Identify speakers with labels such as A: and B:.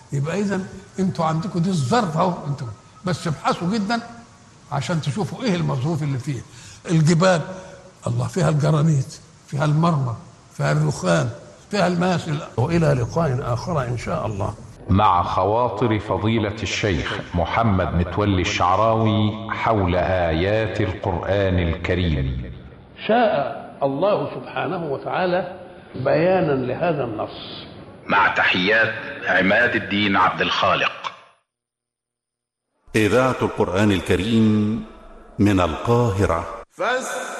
A: يبقى اذا انتوا عندكم دي الظرف اهو انتوا بس ابحثوا جدا عشان تشوفوا ايه المظروف اللي فيه الجبال الله فيها الجرانيت فيها المرمر فيها الرخام فيها الماس والى لقاء اخر ان شاء الله
B: مع خواطر فضيلة الشيخ محمد متولي الشعراوي حول آيات القرآن الكريم
A: شاء الله سبحانه وتعالى بيانا لهذا النص
C: مع تحيات عماد الدين عبد الخالق
D: إذاعة القرآن الكريم من القاهرة
E: فاستمعوا